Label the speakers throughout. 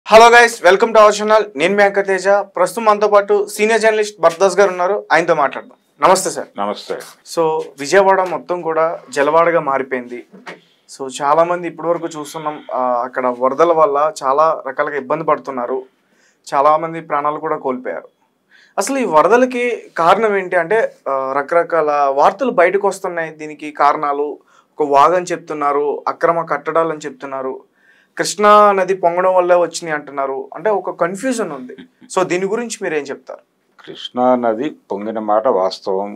Speaker 1: Hello guys welcome to our channel నేను మీ అంక తేజ ప్రస్తుతం మనతో పాటు సీనియర్ జర్నలిస్ట్ భరద్వాజ్ గారు ఉన్నారు ఆయనతో మాట్లాడదాం నమస్తే సార్
Speaker 2: నమస్తే
Speaker 1: సో విజయవాడ మొత్తం కూడా జలవాడగా మారిపోయింది సో చాలా మంది ఇప్పటివరకు చూస్తున్నాం ఆ, అక్కడ వరదల వల్ల చాలా రకాలుగా ఇబ్బంది పడుతున్నారు చాలా మంది ప్రాణాలు కూడా కోల్పోయారు అసలు ఈ వరదలకి కారణం ఏంటి అంటే ఆ, రకరకాల వార్తలు బయటకు వస్తున్నాయి దీనికి కారణాలు ఒక వాగని చెప్తున్నారు అక్రమ కట్టడాలు అని చెప్తున్నారు కృష్ణా నది పొంగడం వల్ల వచ్చినాయి అంటున్నారు అంటే ఒక కన్ఫ్యూజన్ ఉంది సో దీని గురించి మీరు ఏం చెప్తారు
Speaker 2: కృష్ణా నది పొంగిన మాట వాస్తవం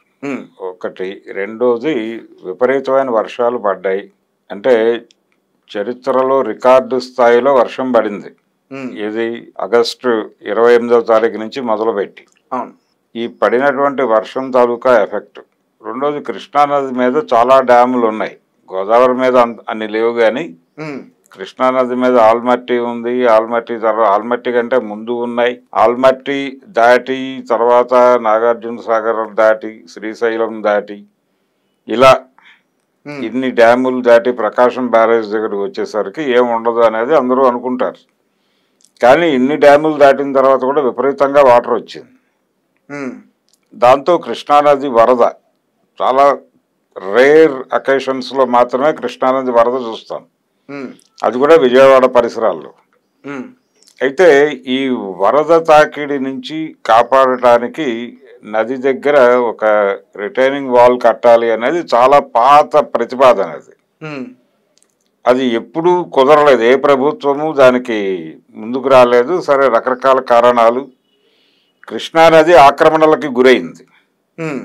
Speaker 2: ఒకటి రెండోది విపరీతమైన వర్షాలు పడ్డాయి అంటే చరిత్రలో రికార్డు స్థాయిలో వర్షం పడింది
Speaker 1: ఉమ్,
Speaker 2: ఇది ఆగస్టు ఇరవై ఎనిమిదవ తారీఖు నుంచి మొదలుపెట్టి
Speaker 1: అవును
Speaker 2: ఈ పడినటువంటి వర్షం తాలూకా ఎఫెక్ట్ రెండోది కృష్ణా నది మీద చాలా డ్యాములు ఉన్నాయి గోదావరి మీద అంత- అన్ని లేవు కానీ
Speaker 1: ఉమ్,
Speaker 2: కృష్ణా నది మీద ఆల్మట్టి ఉంది ఆల్మట్టి తర్వాత ఆల్మట్టి కంటే ముందు ఉన్నాయి ఆల్మట్టి దాటి తర్వాత నాగార్జున సాగర్ దాటి శ్రీశైలం దాటి ఇలా
Speaker 1: ఉమ్,
Speaker 2: ఇన్ని డ్యాములు దాటి ప్రకాశం బ్యారేజ్ దగ్గరకు వచ్చేసరికి ఏం ఉండదు అనేది అందరూ అనుకుంటారు కానీ ఇన్ని డ్యాములు దాటిన తర్వాత కూడా విపరీతంగా వాటర్ వచ్చింది
Speaker 1: ఉమ్,
Speaker 2: దాంతో కృష్ణానది వరద చాలా రేర్ అకేషన్స్లో మాత్రమే కృష్ణానది వరద చూస్తాం
Speaker 1: ఉమ్,
Speaker 2: అది కూడా విజయవాడ పరిసరాల్లో
Speaker 1: ఉమ్,
Speaker 2: అయితే ఈ వరద తాకిడి నుంచి కాపాడటానికి నది దగ్గర ఒక రిటైనింగ్ వాల్ కట్టాలి అనేది చాలా పాత ప్రతిపాదన అది
Speaker 1: ఉమ్,
Speaker 2: అది ఎప్పుడూ కుదరలేదు ఏ ప్రభుత్వము దానికి ముందుకు రాలేదు సరే రకరకాల కారణాలు కృష్ణానది ఆక్రమణలకి గురైంది
Speaker 1: ఉమ్,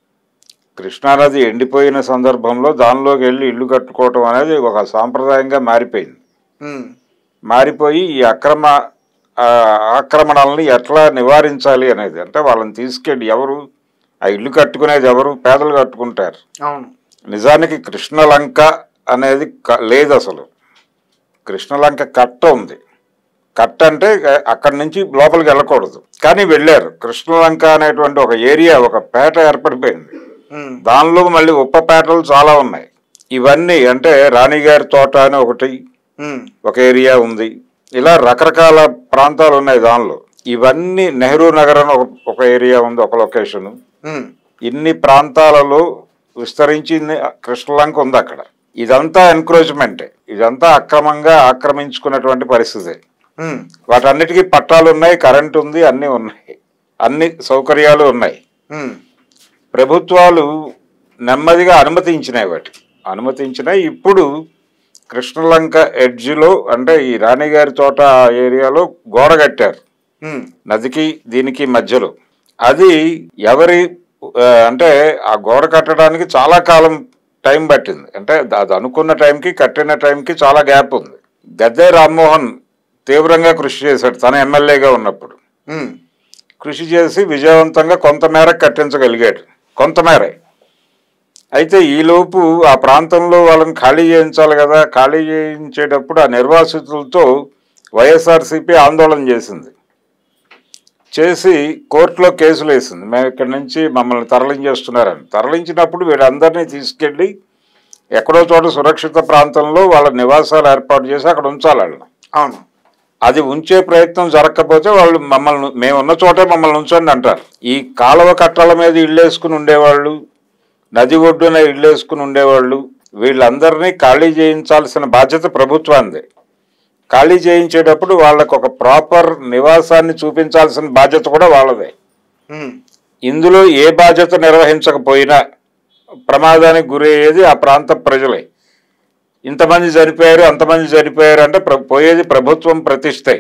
Speaker 2: కృష్ణానది ఎండిపోయిన సందర్భంలో దానిలోకి వెళ్ళి ఇల్లు కట్టుకోవటం అనేది ఒక సాంప్రదాయంగా మారిపోయింది
Speaker 1: ఉమ్,
Speaker 2: మారిపోయి ఈ అక్రమ ఆ, ఆక్రమణల్ని ఎట్లా నివారించాలి అనేది అంటే వాళ్ళని తీసుకెళ్ళి ఎవరు ఆ ఇల్లు కట్టుకునేది ఎవరు పేదలు కట్టుకుంటారు
Speaker 1: అవును
Speaker 2: నిజానికి కృష్ణలంక అనేది క- లేదు అసలు కృష్ణలంక కట్ట ఉంది కట్ట అంటే అ- అక్కడి నుంచి లోపలికి వెళ్ళకూడదు కానీ వెళ్ళారు కృష్ణలంక అనేటువంటి ఒక ఏరియా ఒక పేట ఏర్పడిపోయింది
Speaker 1: ఉమ్,
Speaker 2: దానిలో మళ్ళీ ఉప్పపేటలు చాలా ఉన్నాయి ఇవన్నీ అంటే రాణిగారి తోట అని ఒకటి
Speaker 1: ఉమ్,
Speaker 2: ఒక ఏరియా ఉంది ఇలా రకరకాల ప్రాంతాలు ఉన్నాయి దానిలో ఇవన్నీ నెహ్రూ నగర్ అని ఒక ఒక ఏరియా ఉంది ఒక లొకేషన్
Speaker 1: ఉమ్,
Speaker 2: ఇన్ని ప్రాంతాలలో విస్తరించింది కృష్ణలంక ఉంది అక్కడ ఇదంతా ఎన్క్రోచ్మెంటే ఇదంతా అక్రమంగా ఆక్రమించుకున్నటువంటి పరిస్థితి
Speaker 1: ఉమ్,
Speaker 2: వాటన్నిటికీ పట్టాలు ఉన్నాయి కరెంట్ ఉంది అన్నీ ఉన్నాయి అన్ని సౌకర్యాలు ఉన్నాయి
Speaker 1: ఉమ్,
Speaker 2: ప్రభుత్వాలు నెమ్మదిగా అనుమతించినాయి వాటికి అనుమతించినాయి ఇప్పుడు కృష్ణలంక ఎడ్జిలో అంటే ఈ రాణిగారి తోట ఆ ఏరియాలో గోడ కట్టారు
Speaker 1: ఉమ్,
Speaker 2: నదికి దీనికి మధ్యలో అది ఎవరి ఆ, అంటే ఆ గోడ కట్టడానికి చాలా కాలం టైం పట్టింది అంటే అది అనుకున్న టైంకి కట్టిన టైంకి చాలా గ్యాప్ ఉంది గద్దె రామ్మోహన్ తీవ్రంగా కృషి చేశాడు తన ఎమ్మెల్యేగా ఉన్నప్పుడు
Speaker 1: ఉమ్,
Speaker 2: కృషి చేసి విజయవంతంగా కొంతమేర కట్టించగలిగాడు కొంతమేర అయితే ఈలోపు ఆ ప్రాంతంలో వాళ్ళని ఖాళీ చేయించాలి కదా ఖాళీ చేయించేటప్పుడు ఆ నిర్వాసితులతో వైఎస్ఆర్సీపీ ఆందోళన చేసింది చేసి కోర్టులో కేసులు వేసింది మేము ఇక్కడి నుంచి మమ్మల్ని తరలించేస్తున్నారని తరలించినప్పుడు వీళ్ళందరినీ తీసుకెళ్ళి ఎక్కడో చోట సురక్షిత ప్రాంతంలో వాళ్ళ నివాసాలు ఏర్పాటు చేసి అక్కడ ఉంచాలి వాళ్ళని
Speaker 1: అవును
Speaker 2: అది ఉంచే ప్రయత్నం జరగకపోతే వాళ్ళు మమ్మల్ని మేము ఉన్న చోటే మమ్మల్ని ఉంచండి అంటారు ఈ కాలువ కట్టల మీద ఇళ్ళేసుకుని ఉండేవాళ్ళు నది ఒడ్డున ఇళ్ళేసుకుని ఉండేవాళ్ళు వీళ్ళందరినీ ఖాళీ చేయించాల్సిన బాధ్యత ప్రభుత్వాందే ఖాళీ చేయించేటప్పుడు వాళ్ళకు ఒక ప్రాపర్ నివాసాన్ని చూపించాల్సిన బాధ్యత కూడా వాళ్ళదే
Speaker 1: ఉమ్,
Speaker 2: ఇందులో ఏ బాధ్యత నిర్వహించకపోయినా ప్రమాదానికి గురయ్యేది ఆ ప్రాంత ప్రజలే ఇంతమంది చనిపోయారు అంతమంది చనిపోయారు అంటే ప్ర పోయేది ప్రభుత్వం ప్రతిష్టే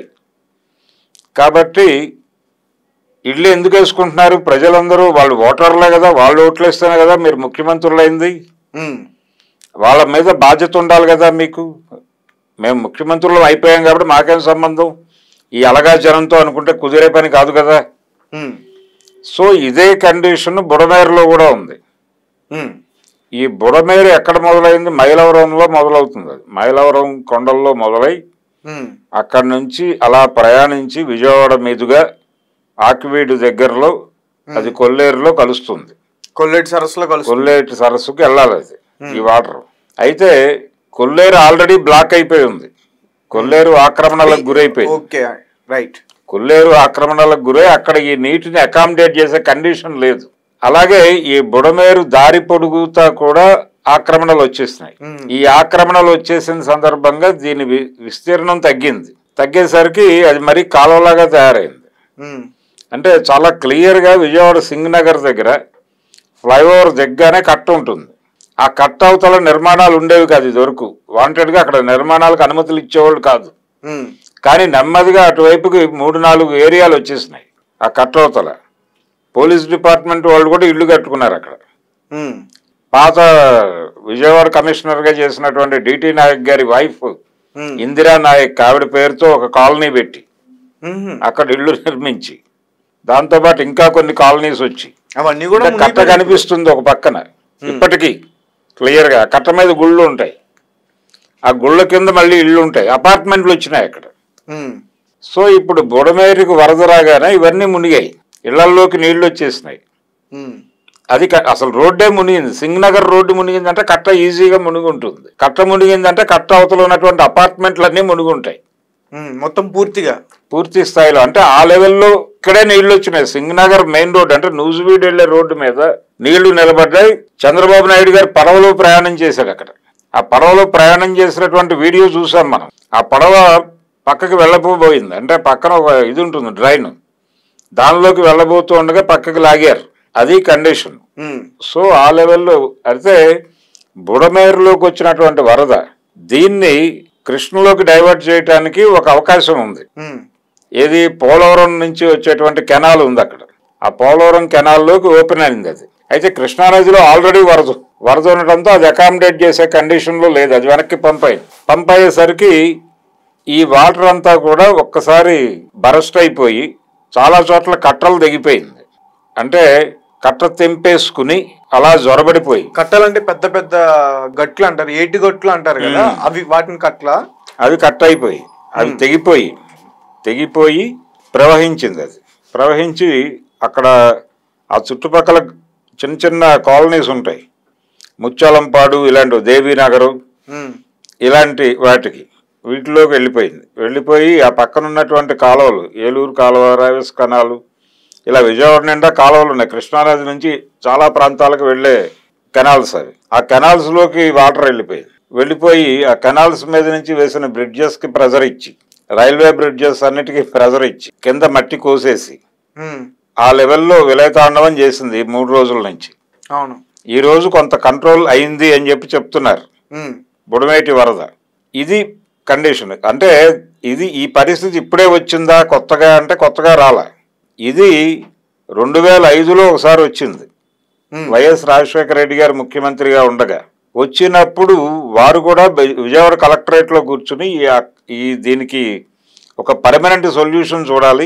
Speaker 2: కాబట్టి ఇల్లు ఎందుకు వేసుకుంటున్నారు ప్రజలందరూ వాళ్ళు ఓటర్లే కదా వాళ్ళు ఓట్లేస్తేనే కదా మీరు ముఖ్యమంత్రులైంది
Speaker 1: ఉమ్,
Speaker 2: వాళ్ళ మీద బాధ్యత ఉండాలి కదా మీకు మేము ముఖ్యమంత్రులు అయిపోయాం కాబట్టి మాకేం సంబంధం ఈ అలగా జనంతో అనుకుంటే కుదిరే పని కాదు కదా
Speaker 1: ఉమ్,
Speaker 2: సో ఇదే కండిషన్ బుడమేరులో కూడా ఉంది
Speaker 1: ఉమ్,
Speaker 2: ఈ బుడమేరు ఎక్కడ మొదలైంది మైలవరంలో మొదలవుతుంది అది మైలవరం కొండల్లో మొదలై
Speaker 1: ఉమ్,
Speaker 2: అక్కడి నుంచి అలా ప్రయాణించి విజయవాడ మీదుగా ఆకివీడు దగ్గరలో అది కొల్లేరులో కలుస్తుంది
Speaker 1: కొల్లేటి సరస్సులో కలుస్తుంది
Speaker 2: కొల్లేటి సరస్సుకి వెళ్ళాలి అది ఈ వాటర్ అయితే కొల్లేరు ఆల్రెడీ బ్లాక్ అయిపోయి ఉంది కొల్లేరు ఆక్రమణలకు గురైపోయింది
Speaker 1: ఓకే రైట్
Speaker 2: కొల్లేరు ఆక్రమణలకు గురై అక్కడ ఈ నీటిని అకామిడేట్ చేసే కండిషన్ లేదు అలాగే ఈ బుడమేరు దారి పొడుగుతా కూడా ఆక్రమణలు వచ్చేసినాయి
Speaker 1: మ్మ్.
Speaker 2: ఈ ఆక్రమణలు వచ్చేసిన సందర్భంగా దీని వి- విస్తీర్ణం తగ్గింది తగ్గేసరికి అది మరీ కాలువలాగా తయారైంది అంటే చాలా క్లియర్గా విజయవాడ సింగ్ నగర్ దగ్గర ఫ్లైఓవర్ దగ్గరనే కట్ట ఉంటుంది ఆ కట్ట అవతల నిర్మాణాలు ఉండేవి కాదు ఇది వరకు వాంటెడ్గా అక్కడ నిర్మాణాలకు అనుమతులు ఇచ్చేవాళ్ళు కాదు కానీ నెమ్మదిగా అటువైపుకి మూడు నాలుగు ఏరియాలు వచ్చేసినాయి ఆ కట్ట అవతల పోలీస్ డిపార్ట్మెంట్ వాళ్ళు కూడా ఇల్లు కట్టుకున్నారు అక్కడ పాత విజయవాడ కమిషనర్గా చేసినటువంటి డిటి నాయక్ గారి వైఫ్ ఇందిరా నాయక్ ఆవిడ పేరుతో ఒక కాలనీ పెట్టి అక్కడ ఇల్లు నిర్మించి దాంతోపాటు ఇంకా కొన్ని కాలనీస్ వచ్చి
Speaker 1: అవన్నీ కూడా
Speaker 2: అంటే కట్ట కనిపిస్తుంది ఒక పక్కన ఇప్పటికీ క్లియర్ గా కట్ట మీద గుళ్ళు ఉంటాయి ఆ గుళ్ళ కింద మళ్ళీ ఇళ్ళు ఉంటాయి అపార్ట్మెంట్లు వచ్చినాయి అక్కడ
Speaker 1: ఉమ్,
Speaker 2: సో ఇప్పుడు బుడమేరుకు వరద రాగానే ఇవన్నీ మునిగాయి ఇళ్లల్లోకి నీళ్లు వచ్చేసినాయి
Speaker 1: ఉమ్,
Speaker 2: అది క- అసలు రోడ్డే మునిగింది సింగనగర్ రోడ్డు మునిగిందంటే కట్ట ఈజీగా మునిగి ఉంటుంది కట్ట మునిగిందంటే కట్ట అవతల ఉన్నటువంటి అపార్ట్మెంట్లన్నీ మునిగి ఉంటాయి
Speaker 1: ఉమ్, మొత్తం పూర్తిగా
Speaker 2: పూర్తి స్థాయిలో అంటే ఆ లెవెల్లో ఇక్కడే నీళ్లు వచ్చినాయి సింగనగర్ మెయిన్ రోడ్ అంటే నూజివీడ్ వెళ్లే రోడ్డు మీద నీళ్లు నిలబడ్డాయి చంద్రబాబు నాయుడు గారు పడవలో ప్రయాణం చేశాడు అక్కడ ఆ పడవలో ప్రయాణం చేసినటువంటి వీడియో చూసాం మనం ఆ పడవ పక్కకి వెళ్ళబోబోయింది అంటే పక్కన ఒక ఇది ఉంటుంది డ్రైన్ దానిలోకి వెళ్ళబోతూ ఉండగా పక్కకి లాగారు అది కండిషన్
Speaker 1: ఉమ్,
Speaker 2: సో ఆ లెవెల్లో అయితే బుడమేరులోకి వచ్చినటువంటి వరద దీన్ని కృష్ణలోకి డైవర్ట్ చేయడానికి ఒక అవకాశం ఉంది
Speaker 1: ఉమ్,
Speaker 2: ఏది పోలవరం నుంచి వచ్చేటువంటి కెనాల్ ఉంది అక్కడ ఆ పోలవరం కెనాల్లోకి ఓపెన్ అయింది అది అయితే కృష్ణానదిలో ఆల్రెడీ వరద వరద ఉండటంతో అది అకామిడేట్ చేసే కండిషన్లో లేదు అది వెనక్కి పంపైంది పంప్ అయ్యేసరికి ఈ వాటర్ అంతా కూడా ఒక్కసారి బరస్ట్ అయిపోయి చాలా చోట్ల కట్టలు తెగిపోయింది అంటే కట్ట తెంపేసుకుని అలా జొరబడిపోయి
Speaker 1: కట్టలంటే పెద్ద పెద్ద గట్లు అంటారు ఏటి గట్లు అంటారు కదా అవి వాటిని కట్ల
Speaker 2: అది కట్ అయిపోయి అది తెగిపోయి తెగిపోయి ప్రవహించింది అది ప్రవహించి అక్కడ ఆ చుట్టుపక్కల చిన్న చిన్న కాలనీస్ ఉంటాయి ముత్యాలంపాడు ఇలాంటి దేవీనగరు
Speaker 1: ఉమ్,
Speaker 2: ఇలాంటి వాటికి వీటిలోకి వెళ్ళిపోయింది వెళ్ళిపోయి ఆ పక్కన ఉన్నటువంటి కాలువలు ఏలూరు కాలువ రావేస్ కనాలు ఇలా విజయవాడ నిండా కాలువలు ఉన్నాయి కృష్ణానది నుంచి చాలా ప్రాంతాలకు వెళ్ళే కెనాల్స్ అవి ఆ కెనాల్స్ లోకి వాటర్ వెళ్ళిపోయింది వెళ్ళిపోయి ఆ కెనాల్స్ మీద నుంచి వేసిన బ్రిడ్జెస్ కి ప్రెజర్ ఇచ్చి రైల్వే బ్రిడ్జెస్ అన్నిటికీ ప్రెజర్ ఇచ్చి కింద మట్టి కోసేసి
Speaker 1: ఉమ్,
Speaker 2: ఆ లెవెల్లో విలయతాండవం చేసింది ఈ మూడు రోజుల నుంచి
Speaker 1: అవును
Speaker 2: ఈ రోజు కొంత కంట్రోల్ అయింది అని చెప్పి చెప్తున్నారు
Speaker 1: ఉమ్,
Speaker 2: బుడమేటి వరద ఇది కండిషన్ అంటే ఇది ఈ పరిస్థితి ఇప్పుడే వచ్చిందా కొత్తగా అంటే కొత్తగా రాలా ఇది రెండు వేల ఐదులో ఒకసారి వచ్చింది
Speaker 1: ఉమ్,
Speaker 2: వైఎస్ రాజశేఖర రెడ్డి గారు ముఖ్యమంత్రిగా ఉండగా వచ్చినప్పుడు వారు కూడా బె- విజయవాడ కలెక్టరేట్లో కూర్చుని ఈ ఆ- ఈ దీనికి ఒక పర్మనెంట్ సొల్యూషన్ చూడాలి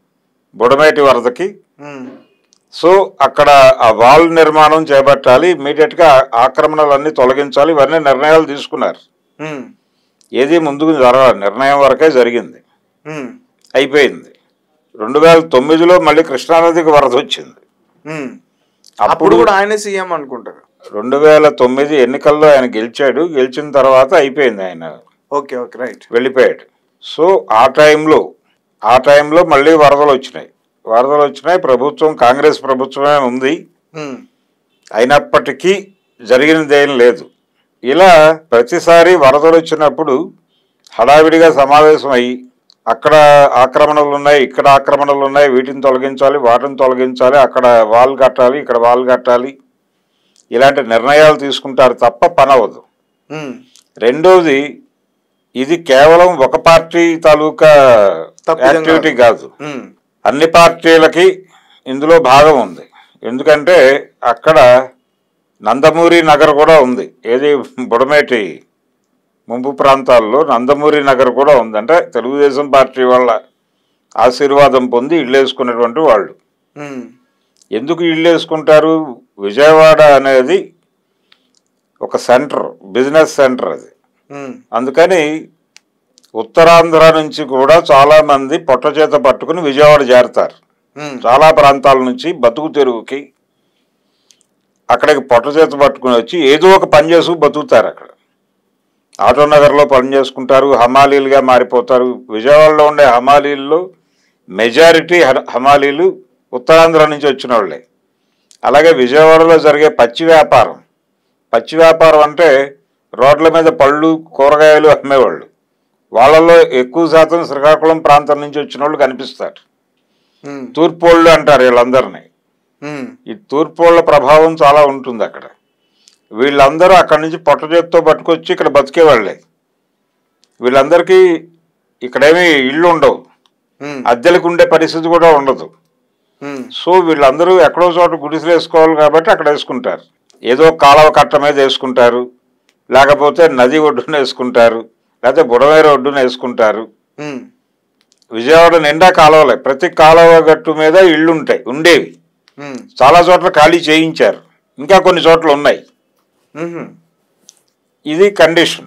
Speaker 2: బుడమేటి వరదకి
Speaker 1: ఉమ్,
Speaker 2: సో అక్కడ ఆ వాల్ నిర్మాణం చేపట్టాలి ఇమీడియట్ గా ఆక్రమణలన్నీ తొలగించాలి ఇవన్నీ నిర్ణయాలు తీసుకున్నారు
Speaker 1: ఉమ్,
Speaker 2: ఏది ముందుకు జరగాలి నిర్ణయం వరకే జరిగింది
Speaker 1: ఉమ్,
Speaker 2: అయిపోయింది రెండు వేల తొమ్మిదిలో మళ్ళీ కృష్ణానదికి వరద వచ్చింది
Speaker 1: ఉమ్. అప్పుడు
Speaker 2: అప్పుడు
Speaker 1: కూడా ఆయనే సీఎం అనుకుంటారు
Speaker 2: రెండు వేల తొమ్మిది ఎన్నికల్లో ఆయన గెలిచాడు గెలిచిన తర్వాత అయిపోయింది ఆయన
Speaker 1: ఓకే ఓకే రైట్
Speaker 2: వెళ్ళిపోయాడు సో ఆ టైంలో ఆ టైంలో మళ్ళీ వరదలు వచ్చినాయి వరదలు వచ్చినాయి ప్రభుత్వం కాంగ్రెస్ ప్రభుత్వమే ఉంది
Speaker 1: ఉమ్,
Speaker 2: అయినప్పటికీ జరిగినదేం లేదు ఇలా ప్రతిసారి వరదలు వచ్చినప్పుడు హడావిడిగా సమావేశం అయ్యి అక్కడ ఆక్రమణలు ఉన్నాయి ఇక్కడ ఆక్రమణలు ఉన్నాయి వీటిని తొలగించాలి వాటిని తొలగించాలి అక్కడ వాల్ కట్టాలి ఇక్కడ వాల్ కట్టాలి ఇలాంటి నిర్ణయాలు తీసుకుంటారు తప్ప పని అవ్వదు
Speaker 1: ఉమ్,
Speaker 2: రెండోది ఇది కేవలం ఒక పార్టీ తాలూకా
Speaker 1: తప్పిదం
Speaker 2: యాక్టివిటీ కాదు
Speaker 1: ఉమ్,
Speaker 2: అన్ని పార్టీలకి ఇందులో భాగం ఉంది ఎందుకంటే అక్కడ నందమూరి నగర్ కూడా ఉంది ఏది బుడమేటి ముంపు ప్రాంతాల్లో నందమూరి నగర్ కూడా ఉంది అంటే తెలుగుదేశం పార్టీ వాళ్ళ ఆశీర్వాదం పొంది ఇల్లు వేసుకున్నటువంటి వాళ్ళు
Speaker 1: ఉమ్,
Speaker 2: ఎందుకు ఇల్లు వేసుకుంటారు విజయవాడ అనేది ఒక సెంటర్ బిజినెస్ సెంటర్ అది
Speaker 1: ఉమ్,
Speaker 2: అందుకని ఉత్తరాంధ్ర నుంచి కూడా చాలా మంది పొట్ట చేత పట్టుకుని విజయవాడ చేరతారు
Speaker 1: ఉమ్,
Speaker 2: చాలా ప్రాంతాల నుంచి బతుకు తెరువుకి అక్కడికి పొట్ట చేత పట్టుకుని వచ్చి ఏదో ఒక పని చేసుకు బతుకుతారు అక్కడ ఆటో నగర్లో పని చేసుకుంటారు హమాలీలుగా మారిపోతారు విజయవాడలో ఉండే హమాలీల్లో మెజారిటీ హ- హమాలీలు ఉత్తరాంధ్ర నుంచి వచ్చిన వాళ్ళే అలాగే విజయవాడలో జరిగే పచ్చి వ్యాపారం పచ్చి వ్యాపారం అంటే రోడ్ల మీద పళ్ళు కూరగాయలు అమ్మేవాళ్ళు వాళ్ళలో ఎక్కువ శాతం శ్రీకాకుళం ప్రాంతం నుంచి వచ్చిన వాళ్ళు కనిపిస్తారు
Speaker 1: ఉమ్,
Speaker 2: తూర్పోళ్ళు అంటారు వీళ్ళందరినీ
Speaker 1: ఉమ్,
Speaker 2: ఈ తూర్పోళ్ళ ప్రభావం చాలా ఉంటుంది అక్కడ వీళ్ళందరూ అక్కడి నుంచి పొట్ట చేతితో పట్టుకొచ్చి ఇక్కడ బతికేవాళ్ళే వీళ్ళందరికీ ఇక్కడేమీ ఇళ్ళు ఉండవు
Speaker 1: ఉమ్,
Speaker 2: అద్దెలకు ఉండే పరిస్థితి కూడా ఉండదు
Speaker 1: ఉమ్,
Speaker 2: సో వీళ్ళందరూ ఎక్కడో చోట గుడిసెలు వేసుకోవాలి కాబట్టి అక్కడ వేసుకుంటారు ఏదో కాలువ కట్ట మీద వేసుకుంటారు లేకపోతే నది ఒడ్డున వేసుకుంటారు లేకపోతే బుడవేరు ఒడ్డున వేసుకుంటారు
Speaker 1: ఉమ్,
Speaker 2: విజయవాడ నిండా కాలువలే ప్రతి కాలువ గట్టు మీద ఇళ్ళు ఉంటాయి ఉండేవి
Speaker 1: ఉమ్,
Speaker 2: చాలా చోట్ల ఖాళీ చేయించారు ఇంకా కొన్ని చోట్ల ఉన్నాయి
Speaker 1: ఉమ్,
Speaker 2: ఇది కండిషన్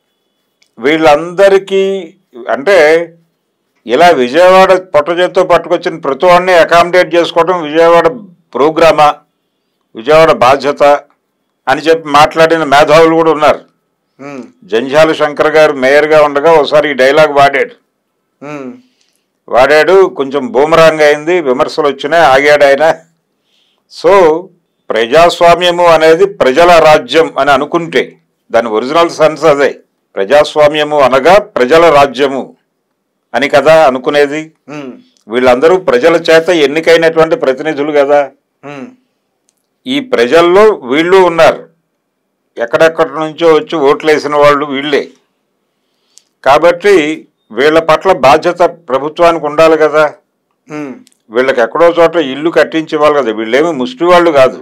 Speaker 2: వీళ్ళందరికీ అంటే ఇలా విజయవాడ పొట్టచేత్తో పట్టుకొచ్చిన ప్రతి వాడిని అకామిడేట్ చేసుకోవడం విజయవాడ ప్రోగ్రామా విజయవాడ బాధ్యత అని చెప్పి మాట్లాడిన మేధావులు కూడా ఉన్నారు
Speaker 1: ఉమ్,
Speaker 2: జంజాల శంకర్ గారు మేయర్గా ఉండగా ఒకసారి ఈ డైలాగ్ వాడాడు
Speaker 1: ఉమ్,
Speaker 2: వాడాడు కొంచెం బూమరాంగ్ అయింది విమర్శలు వచ్చినాయి ఆగాడు ఆయన సో ప్రజాస్వామ్యము అనేది ప్రజల రాజ్యం అని అనుకుంటే దాని ఒరిజినల్ సెన్స్ అదే ప్రజాస్వామ్యము అనగా ప్రజల రాజ్యము అని కదా అనుకునేది
Speaker 1: ఉమ్,
Speaker 2: వీళ్ళందరూ ప్రజల చేత ఎన్నికైనటువంటి ప్రతినిధులు కదా
Speaker 1: ఉమ్,
Speaker 2: ఈ ప్రజల్లో వీళ్ళు ఉన్నారు ఎక్కడెక్కడి నుంచో వచ్చి ఓట్లు వేసిన వాళ్ళు వీళ్ళే కాబట్టి వీళ్ళ పట్ల బాధ్యత ప్రభుత్వానికి ఉండాలి కదా
Speaker 1: ఉమ్,
Speaker 2: వీళ్ళకి ఎక్కడో చోట ఇల్లు కట్టించి ఇవ్వాలి కదా వీళ్ళేమి ముష్టి వాళ్ళు కాదు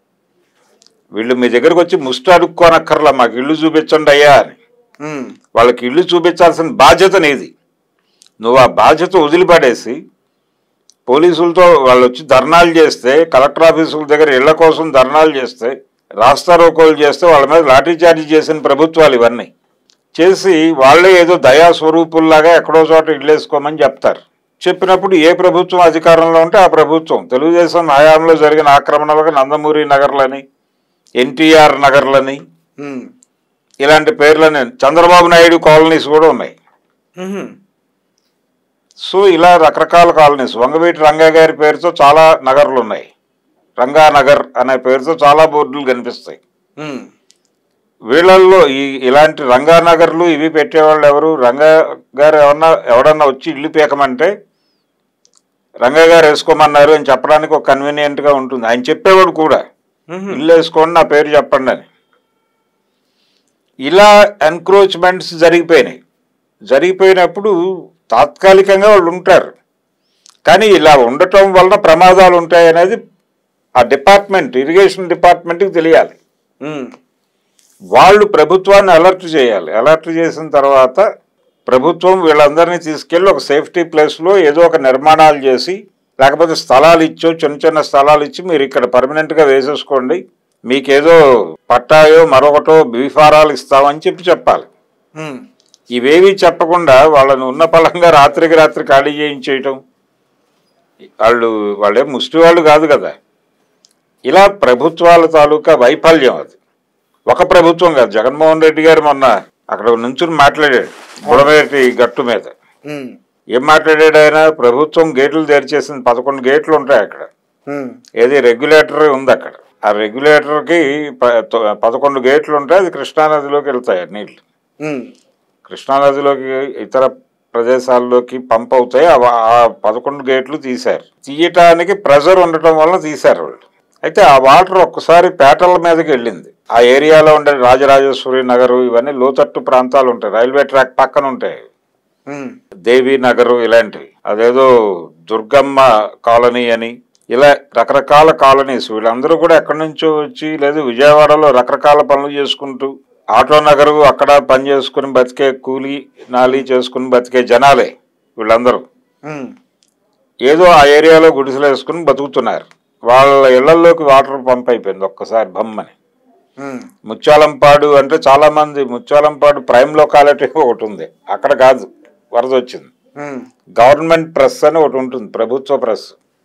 Speaker 2: వీళ్ళు మీ దగ్గరకు వచ్చి ముష్టి అడుక్కోనక్కర్లా మాకు ఇల్లు చూపించండి అయ్యా అని
Speaker 1: ఉమ్,
Speaker 2: వాళ్ళకి ఇల్లు చూపించాల్సిన బాధ్యత నీది నువ్వు ఆ బాధ్యత వదిలిపడేసి పోలీసులతో వాళ్ళు వచ్చి ధర్నాలు చేస్తే కలెక్టర్ ఆఫీసుల దగ్గర ఇళ్ల కోసం ధర్నాలు చేస్తే రాస్తా రోకోలు చేస్తే వాళ్ళ మీద లాఠీచార్జీ చేసిన ప్రభుత్వాలు ఇవన్నీ చేసి వాళ్ళే ఏదో దయా స్వరూపుల్లాగా ఎక్కడో చోట ఇల్లేసుకోమని చెప్తారు చెప్పినప్పుడు ఏ ప్రభుత్వం అధికారంలో ఉంటే ఆ ప్రభుత్వం తెలుగుదేశం హయాంలో జరిగిన ఆక్రమణలకు నందమూరి నగర్లని ఎన్టీఆర్ నగర్లని
Speaker 1: ఉమ్,
Speaker 2: ఇలాంటి పేర్లని చంద్రబాబు నాయుడు కాలనీస్ కూడా ఉన్నాయి
Speaker 1: ఉమ్,
Speaker 2: సో ఇలా రకరకాల కాలనీస్ వంగవీటి రంగా గారి పేరుతో చాలా నగర్లు ఉన్నాయి రంగా నగర్ అనే పేరుతో చాలా బోర్డులు కనిపిస్తాయి
Speaker 1: ఉమ్,
Speaker 2: వీళ్ళల్లో ఈ ఇలాంటి రంగా నగర్లు ఇవి పెట్టేవాళ్ళు ఎవరు రంగా గారు ఎవరన్నా ఎవడన్నా వచ్చి ఇల్లు పీకమంటే రంగా గారు వేసుకోమన్నారు అని చెప్పడానికి ఒక కన్వీనియంట్గా ఉంటుంది ఆయన చెప్పేవాడు కూడా
Speaker 1: ఉమ్,
Speaker 2: ఇల్లు వేసుకోండి నా పేరు చెప్పండి అని ఇలా ఎన్క్రోచ్మెంట్స్ జరిగిపోయినాయి జరిగిపోయినప్పుడు తాత్కాలికంగా వాళ్ళు ఉంటారు కానీ ఇలా ఉండటం వలన ప్రమాదాలు ఉంటాయి అనేది ఆ డిపార్ట్మెంట్ ఇరిగేషన్ డిపార్ట్మెంట్కి తెలియాలి
Speaker 1: ఉమ్,
Speaker 2: వాళ్ళు ప్రభుత్వాన్ని అలర్ట్ చేయాలి అలర్ట్ చేసిన తర్వాత ప్రభుత్వం వీళ్ళందరినీ తీసుకెళ్ళి ఒక సేఫ్టీ ప్లేస్లో ఏదో ఒక నిర్మాణాలు చేసి లేకపోతే స్థలాలు ఇచ్చో చిన్న చిన్న స్థలాలు ఇచ్చి మీరు ఇక్కడ పర్మనెంట్గా వేసేసుకోండి మీకేదో పట్టాయో మరొకటో బీఫారాలు ఇస్తామని చెప్పి చెప్పాలి
Speaker 1: ఉమ్,
Speaker 2: ఇవేవి చెప్పకుండా వాళ్ళని ఉన్న పలంగా రాత్రికి రాత్రి ఖాళీ చేయించేయటం వాళ్ళు వాళ్ళే ముష్టి వాళ్ళు కాదు కదా ఇలా ప్రభుత్వాల తాలూకా వైఫల్యం అది ఒక ప్రభుత్వం కాదు జగన్మోహన్ రెడ్డి గారు మొన్న అక్కడ నుంచుని మాట్లాడాడు బుడమేటి గట్టు మీద
Speaker 1: ఉమ్,
Speaker 2: ఏం మాట్లాడాడు ఆయన ప్రభుత్వం గేట్లు తెరిచేసింది పదకొండు గేట్లు ఉంటాయి అక్కడ
Speaker 1: ఉమ్,
Speaker 2: ఏది రెగ్యులేటర్ ఉంది అక్కడ ఆ రెగ్యులేటర్కి ప- తొ- పదకొండు గేట్లు ఉంటాయి అది కృష్ణానదిలోకి వెళ్తాయి ఆ నీళ్ళు
Speaker 1: ఉమ్,
Speaker 2: కృష్ణానదిలోకి ఇతర ప్రదేశాల్లోకి పంప్ అవుతాయి అవ- ఆ పదకొండు గేట్లు తీశారు తీయటానికి ప్రెజర్ ఉండటం వల్ల తీశారు వాళ్ళు అయితే ఆ వాటర్ ఒక్కసారి పేటల మీదకి వెళ్ళింది ఆ ఏరియాలో ఉండే రాజరాజేశ్వరి నగరు ఇవన్నీ లోతట్టు ప్రాంతాలు ఉంటాయి రైల్వే ట్రాక్ పక్కన ఉంటాయి
Speaker 1: ఉమ్,
Speaker 2: దేవి నగరు ఇలాంటివి అదేదో దుర్గమ్మ కాలనీ అని ఇలా రకరకాల కాలనీస్ వీళ్ళందరూ కూడా ఎక్కడి నుంచో వచ్చి లేదు విజయవాడలో రకరకాల పనులు చేసుకుంటూ ఆటో నగరు అక్కడ పని చేసుకుని బతికే కూలీ నాలి చేసుకుని బతికే జనాలే వీళ్ళందరూ
Speaker 1: ఉమ్,
Speaker 2: ఏదో ఆ ఏరియాలో గుడిసెలు వేసుకుని బతుకుతున్నారు వాళ్ళ ఇళ్లలోకి వాటర్ పంప్ అయిపోయింది ఒక్కసారి బమ్మని
Speaker 1: ఉమ్,
Speaker 2: ముత్యాలంపాడు అంటే చాలా మంది ముత్యాలంపాడు ప్రైమ్ లొకాలిటీ ఒకటి ఉంది అక్కడ కాదు వరద వచ్చింది
Speaker 1: ఉమ్,
Speaker 2: గవర్నమెంట్ ప్రెస్ అని ఒకటి ఉంటుంది ప్రభుత్వ ప్రెస్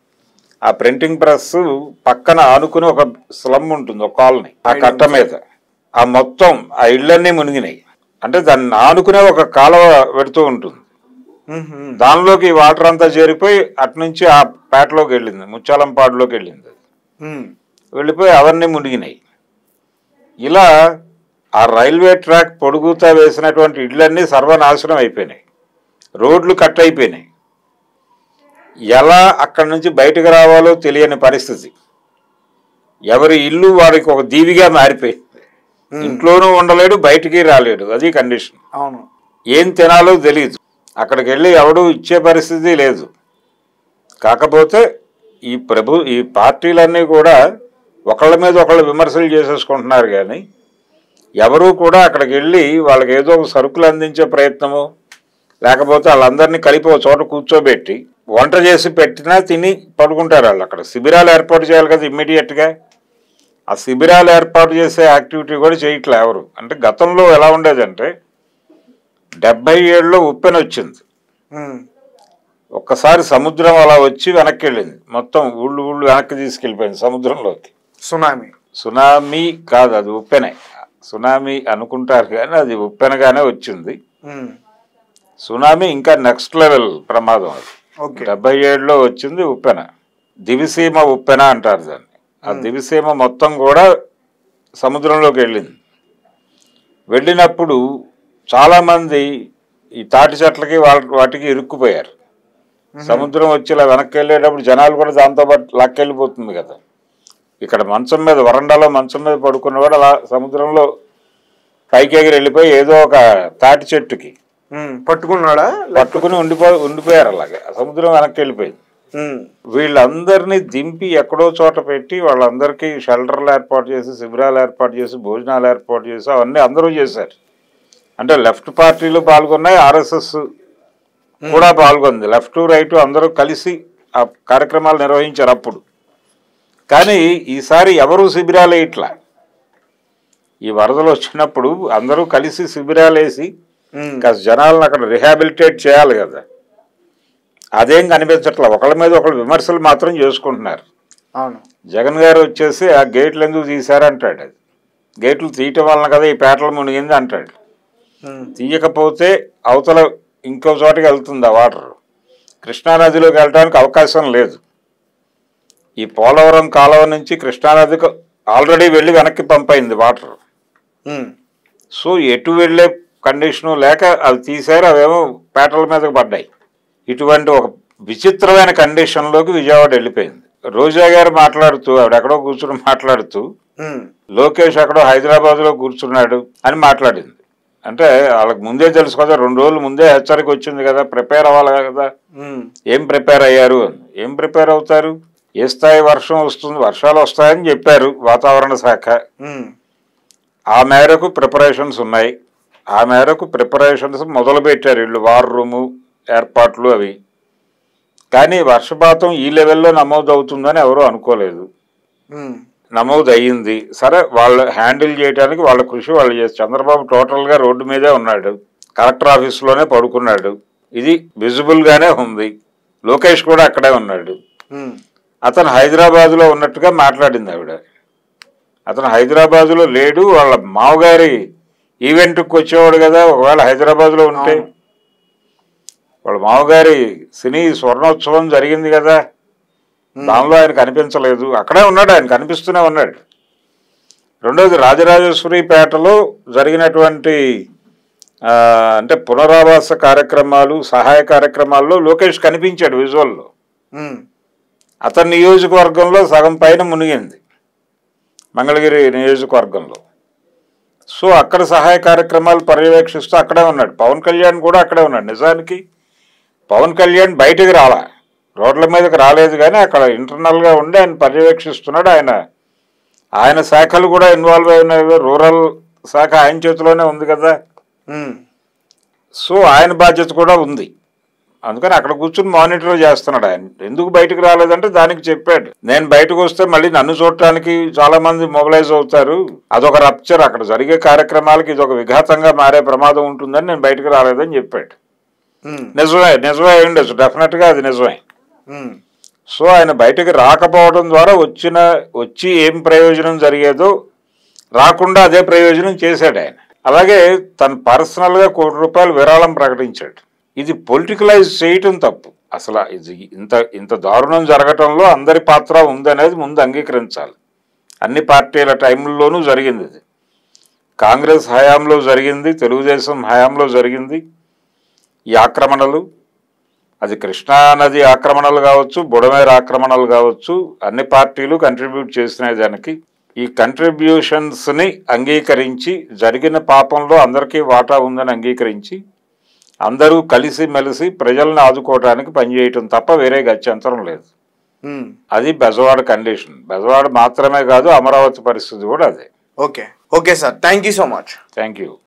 Speaker 2: ఆ ప్రింటింగ్ ప్రెస్ పక్కన ఆనుకుని ఒక స్లమ్ ఉంటుంది ఒక కాలనీ ఆ కట్ట మీద ఆ మొత్తం ఆ ఇళ్ళన్నీ మునిగినాయి అంటే దాన్ని ఆనుకునే ఒక కాలువ పెడుతూ ఉంటుంది
Speaker 1: మ్మ్.
Speaker 2: దానిలోకి ఈ వాటర్ అంతా చేరిపోయి అటు నుంచి ఆ పేటలోకి వెళ్ళింది ముచ్చాలంపాడులోకి వెళ్ళింది
Speaker 1: మ్మ్.
Speaker 2: వెళ్ళిపోయి అవన్నీ మునిగినాయి ఇలా ఆ రైల్వే ట్రాక్ పొడుగుతా వేసినటువంటి ఇళ్ళన్నీ సర్వనాశనం అయిపోయినాయి రోడ్లు కట్ అయిపోయినాయి ఎలా అక్కడి నుంచి బయటకు రావాలో తెలియని పరిస్థితి ఎవరి ఇల్లు వాడికి ఒక దీవిగా మారిపోయింది ఇంట్లోనూ ఉండలేడు బయటికి రాలేడు అది కండిషన్
Speaker 1: అవును
Speaker 2: ఏం తినాలో తెలియదు అక్కడికి వెళ్ళి ఎవడు ఇచ్చే పరిస్థితి లేదు కాకపోతే ఈ ప్రభు ఈ పార్టీలన్నీ కూడా ఒకళ్ళ మీద ఒకళ్ళు విమర్శలు చేసేసుకుంటున్నారు కానీ ఎవరూ కూడా అక్కడికి వెళ్ళి వాళ్ళకి ఏదో ఒక సరుకులు అందించే ప్రయత్నము లేకపోతే వాళ్ళందరినీ కలిపి ఒక చోట కూర్చోబెట్టి వంట చేసి పెట్టినా తిని పడుకుంటారు వాళ్ళు అక్కడ శిబిరాలు ఏర్పాటు చేయాలి కదా ఇమ్మీడియట్గా ఆ శిబిరాలు ఏర్పాటు చేసే యాక్టివిటీ కూడా చేయట్లే ఎవరు అంటే గతంలో ఎలా ఉండేదంటే డెబ్బై ఏడులో ఉప్పెన వచ్చింది
Speaker 1: మ్మ్.
Speaker 2: ఒక్కసారి సముద్రం అలా వచ్చి వెనక్కి వెళ్ళింది మొత్తం ఊళ్ళు ఊళ్ళు వెనక్కి తీసుకెళ్ళిపోయింది సముద్రంలోకి
Speaker 1: సునామీ
Speaker 2: సునామీ కాదు అది ఉప్పెనే సునామీ అనుకుంటారు కానీ అది ఉప్పెనగానే వచ్చింది
Speaker 1: మ్మ్.
Speaker 2: సునామీ ఇంకా నెక్స్ట్ లెవెల్ ప్రమాదం అది
Speaker 1: ఓకే
Speaker 2: డెబ్బై ఏడులో వచ్చింది ఉప్పెన దివిసీమ ఉప్పెన అంటారు దాన్ని ఆ దివిసీమ మొత్తం కూడా సముద్రంలోకి వెళ్ళింది వెళ్ళినప్పుడు చాలామంది ఈ తాటి చెట్లకి వాళ్ళ వాటికి ఇరుక్కుపోయారు సముద్రం వచ్చి ఇలా వెనక్కి వెళ్ళేటప్పుడు జనాలు కూడా దాంతో పాటు లాక్కెళ్ళిపోతుంది కదా ఇక్కడ మంచం మీద వరండాలో మంచం మీద పడుకున్నవాడు అలా సముద్రంలో పైకి ఎగిరి వెళ్ళిపోయి ఏదో ఒక తాటి చెట్టుకి
Speaker 1: మ్మ్. పట్టుకున్నాడా
Speaker 2: పట్టుకుని ఉండిపో ఉండిపోయారు అలాగే ఆ సముద్రం వెనక్కి వెళ్ళిపోయింది
Speaker 1: మ్మ్.
Speaker 2: వీళ్ళందరినీ దింపి ఎక్కడో చోట పెట్టి వాళ్ళందరికీ షెల్టర్లు ఏర్పాటు చేసి శిబిరాలు ఏర్పాటు చేసి భోజనాలు ఏర్పాటు చేసి అవన్నీ అందరూ చేశారు అంటే లెఫ్ట్ పార్టీలు పాల్గొన్నాయి ఆర్ఎస్ఎస్ కూడా పాల్గొంది లెఫ్ట్ రైట్ అందరూ కలిసి ఆ కార్యక్రమాలు నిర్వహించారు అప్పుడు కానీ ఈసారి ఎవరు శిబిరాలు ఇట్లా ఈ వరదలు వచ్చినప్పుడు అందరూ కలిసి శిబిరాలు వేసి
Speaker 1: మ్మ్.
Speaker 2: కాస్త జనాలను అక్కడ రిహాబిలిటేట్ చేయాలి కదా అదేం కనిపించట్లా ఒకళ్ళ మీద ఒకళ్ళు విమర్శలు మాత్రం చేసుకుంటున్నారు
Speaker 1: అవును
Speaker 2: జగన్ గారు వచ్చేసి ఆ గేట్లు ఎందుకు తీశారంటాడు అది గేట్లు తీయటం వలన కదా ఈ పేటలు మునిగింది అంటాడు
Speaker 1: మ్మ్.
Speaker 2: తీయకపోతే అవతల ఇంకో చోటకి వెళ్తుంది ఆ వాటర్ కృష్ణానదిలోకి వెళ్ళడానికి అవకాశం లేదు ఈ పోలవరం కాలువ నుంచి కృష్ణానదికి ఆల్రెడీ వెళ్ళి వెనక్కి పంపైంది వాటర్
Speaker 1: మ్మ్.
Speaker 2: సో ఎటు వెళ్ళే కండిషను లేక అవి తీశారు అవేమో పేటల మీదకి పడ్డాయి ఇటువంటి ఒక విచిత్రమైన కండిషన్లోకి విజయవాడ వెళ్ళిపోయింది రోజా గారు మాట్లాడుతూ ఆవిడ ఎక్కడో కూర్చుని మాట్లాడుతూ
Speaker 1: మ్మ్.
Speaker 2: లోకేష్ ఎక్కడో హైదరాబాద్లో కూర్చున్నాడు అని మాట్లాడింది అంటే వాళ్ళకి ముందే తెలుసు కదా రెండు రోజులు ముందే హెచ్చరిక వచ్చింది కదా ప్రిపేర్ అవ్వాలి కదా
Speaker 1: మ్మ్.
Speaker 2: ఏం ప్రిపేర్ అయ్యారు అని ఏం ప్రిపేర్ అవుతారు ఏ స్థాయి వర్షం వస్తుంది వర్షాలు వస్తాయని చెప్పారు వాతావరణ శాఖ
Speaker 1: మ్మ్.
Speaker 2: ఆ మేరకు ప్రిపరేషన్స్ ఉన్నాయి ఆ మేరకు ప్రిపరేషన్స్ మొదలు పెట్టారు వీళ్ళు వార్ రూము ఏర్పాట్లు అవి కానీ వర్షపాతం ఈ లెవెల్లో నమోదు అవుతుందని ఎవరూ అనుకోలేదు
Speaker 1: మ్మ్.
Speaker 2: నమోదు అయ్యింది సరే వాళ్ళు హ్యాండిల్ చేయడానికి వాళ్ళ కృషి వాళ్ళు చేస్తారు చంద్రబాబు టోటల్గా రోడ్డు మీదే ఉన్నాడు కలెక్టర్ ఆఫీస్లోనే పడుకున్నాడు ఇది విజిబుల్గానే ఉంది లోకేష్ కూడా అక్కడే ఉన్నాడు
Speaker 1: మ్మ్.
Speaker 2: అతను హైదరాబాద్లో ఉన్నట్టుగా మాట్లాడింది ఆవిడ అతను హైదరాబాద్లో లేడు వాళ్ళ మామగారి ఈవెంట్కి వచ్చేవాడు కదా ఒకవేళ హైదరాబాద్లో ఉంటే
Speaker 1: అవును.
Speaker 2: వాళ్ళ మామగారి సినీ స్వర్ణోత్సవం జరిగింది కదా దానిలో ఆయన కనిపించలేదు అక్కడే ఉన్నాడు ఆయన కనిపిస్తూనే ఉన్నాడు రెండోది రాజరాజేశ్వరిపేటలో జరిగినటువంటి ఆ, అంటే పునరావాస కార్యక్రమాలు సహాయ కార్యక్రమాల్లో లోకేష్ కనిపించాడు విజువల్లో
Speaker 1: మ్మ్.
Speaker 2: అతని నియోజకవర్గంలో సగం పైన మునిగింది మంగళగిరి నియోజకవర్గంలో సో అక్కడ సహాయ కార్యక్రమాలు పర్యవేక్షిస్తూ అక్కడే ఉన్నాడు పవన్ కళ్యాణ్ కూడా అక్కడే ఉన్నాడు నిజానికి పవన్ కళ్యాణ్ బయటికి రాలా రోడ్ల మీదకి రాలేదు కానీ అక్కడ ఇంటర్నల్గా ఉండి ఆయన పర్యవేక్షిస్తున్నాడు ఆయన ఆయన శాఖలు కూడా ఇన్వాల్వ్ అయినాయి రూరల్ శాఖ ఆయన చేతిలోనే ఉంది కదా
Speaker 1: మ్మ్.
Speaker 2: సో ఆయన బాధ్యత కూడా ఉంది అందుకని అక్కడ కూర్చుని మానిటర్ చేస్తున్నాడు ఆయన ఎందుకు బయటకు రాలేదంటే దానికి చెప్పాడు నేను బయటకు వస్తే మళ్ళీ నన్ను చూడటానికి చాలా మంది మొబిలైజ్ అవుతారు అదొక రప్చర్ అక్కడ జరిగే కార్యక్రమాలకి ఇది ఒక విఘాతంగా మారే ప్రమాదం ఉంటుందని నేను బయటకు రాలేదని చెప్పాడు
Speaker 1: మ్మ్.
Speaker 2: నిజమే నిజమే అయి ఉండొచ్చు డెఫినెట్గా అది నిజమే
Speaker 1: మ్మ్.
Speaker 2: సో ఆయన బయటకు రాకపోవడం ద్వారా వచ్చిన వచ్చి ఏం ప్రయోజనం జరిగేదో రాకుండా అదే ప్రయోజనం చేశాడు ఆయన అలాగే తను పర్సనల్గా కోటి రూపాయలు విరాళం ప్రకటించాడు ఇది పొలిటికలైజ్ చేయటం తప్పు అసలు ఇది ఇంత ఇంత దారుణం జరగటంలో అందరి పాత్ర ఉందనేది ముందు అంగీకరించాలి అన్ని పార్టీల టైంలోనూ జరిగింది ఇది కాంగ్రెస్ హయాంలో జరిగింది తెలుగుదేశం హయాంలో జరిగింది ఈ ఆక్రమణలు అది కృష్ణా నది ఆక్రమణలు కావచ్చు బుడమేర ఆక్రమణలు కావచ్చు అన్ని పార్టీలు కంట్రిబ్యూట్ చేసినాయి దానికి ఈ కంట్రిబ్యూషన్స్ని అంగీకరించి జరిగిన పాపంలో అందరికీ వాటా ఉందని అంగీకరించి అందరూ కలిసి మెలిసి ప్రజల్ని ఆదుకోవడానికి పనిచేయటం తప్ప వేరే గత్యంతరం లేదు
Speaker 1: ఉమ్,
Speaker 2: అది బెజవాడ కండిషన్ బెజవాడ మాత్రమే కాదు అమరావతి పరిస్థితి కూడా అదే
Speaker 1: okay okay sir thank you so much
Speaker 2: thank you